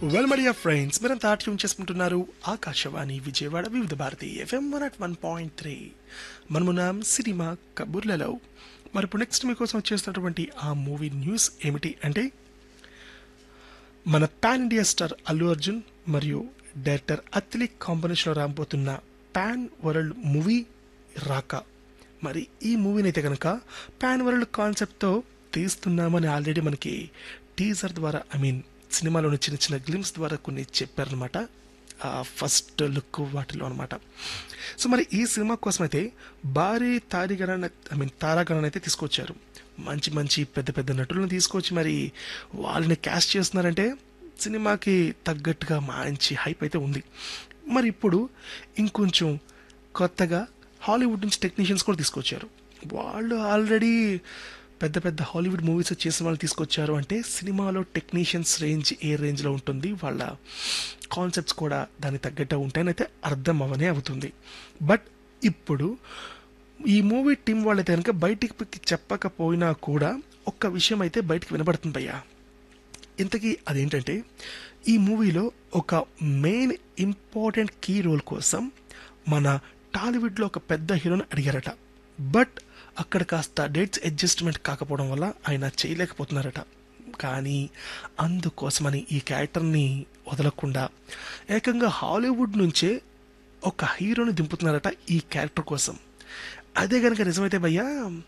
well మడియా friends మీరంతా tune చేసుకుంటున్నారు Akashvani Vijayawada Vividh Bharati FM one at one point three మనమున్నాం సినిమా కబుర్లలో మరి ఇప్పుడు నెక్స్ట్ మీకోసం వచ్చేసినటువంటి ఆ మూవీ న్యూస్ ఏమిటి అంటే మన pan India star Allu Arjun మరియు డైరెక్టర్ అత్లీ కాంబినేషన్లో రాబోతున్న పాన్ వరల్డ్ మూవీ రాక మరి ఈ మూవీని అయితే కనుక పాన్ వరల్డ్ కాన్సెప్ట్తో తీస్తున్నామని ఆల్రెడీ మనకి టీజర్ ద్వారా ఐ మీన్ సినిమాలోని చిన్న చిన్న గ్లిమ్స్ ద్వారా కొన్ని చెప్పారనమాట ఫస్ట్ లుక్ వాటిలో అనమాట సో మరి ఈ సినిమా కోసం అయితే భారీ తారిగణన ఐ మీన్ తారాగణన అయితే తీసుకొచ్చారు మంచి మంచి పెద్ద పెద్ద నటులను తీసుకొచ్చి మరి వాళ్ళని క్యాస్ట్ చేస్తున్నారంటే సినిమాకి తగ్గట్టుగా మంచి హైప్ అయితే ఉంది మరి ఇప్పుడు ఇంకొంచెం కొత్తగా హాలీవుడ్ నుంచి టెక్నీషియన్స్ కూడా తీసుకొచ్చారు వాళ్ళు ఆల్రెడీ పెద్ద పెద్ద హాలీవుడ్ మూవీస్ చేసిన వాళ్ళు తీసుకొచ్చారు అంటే సినిమాలో టెక్నీషియన్స్ రేంజ్ ఏ రేంజ్లో ఉంటుంది వాళ్ళ కాన్సెప్ట్స్ కూడా దానికి తగ్గట్టు ఉంటాయని అయితే అర్థం అవనే అవుతుంది బట్ ఇప్పుడు ఈ మూవీ టీం వాళ్ళైతే కనుక బయటికి చెప్పకపోయినా కూడా ఒక్క విషయం అయితే బయటికి వినబడుతుంది భయ్యా ఇంతకీ అదేంటంటే ఈ మూవీలో ఒక మెయిన్ ఇంపార్టెంట్ కీ రోల్ కోసం మన టాలీవుడ్లో ఒక పెద్ద హీరోని అడిగారట బట్ అక్కడ కాస్త డేట్స్ అడ్జస్ట్మెంట్ కాకపోవడం వల్ల ఆయన చేయలేకపోతున్నారట కానీ అందుకోసమని ఈ క్యారెక్టర్ని వదలకుండా ఏకంగా హాలీవుడ్ నుంచే ఒక హీరోని దింపుతున్నారట ఈ క్యారెక్టర్ కోసం అదే కనుక నిజమైతే భయ్యా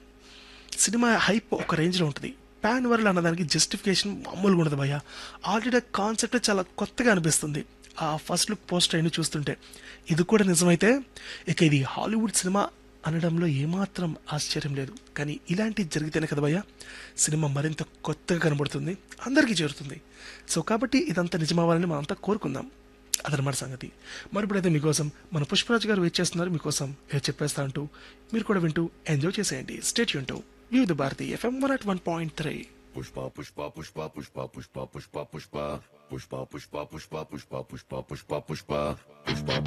సినిమా హైప్ ఒక రేంజ్లో ఉంటుంది పాన్ వరల్డ్ అన్నదానికి జస్టిఫికేషన్ మామూలుగా ఉండదు భయ్య ఆల్రెడీ కాన్సెప్ట్ చాలా కొత్తగా అనిపిస్తుంది ఆ ఫస్ట్ లుక్ పోస్టర్ అయిన చూస్తుంటే ఇది కూడా నిజమైతే ఇక ఇది హాలీవుడ్ సినిమా అనడంలో ఏమాత్రం ఆశ్చర్యం లేదు కానీ ఇలాంటివి జరిగితేనే కదా భయ్య సినిమా మరింత కొత్తగా కనబడుతుంది అందరికీ చేరుతుంది సో కాబట్టి ఇదంతా నిజమవ్వాలని మనంతా కోరుకుందాం అదనమాట సంగతి మరి ఇప్పుడైతే మీకోసం మన పుష్పరాజు గారు వెయిట్ చేస్తున్నారు మీకోసం ఏదో చెప్పేస్తా అంటూ మీరు కూడా వింటూ ఎంజాయ్ చేసేయండి stay tuned to Vividh Bharati FM one at one point three Pushpa, pushpa, pushpa, pushpa, pushpa, pushpa, pushpa, pushpa, pushpa, pushpa, pushpa, pushpa, pushpa, pushpa, pushpa, pushpa,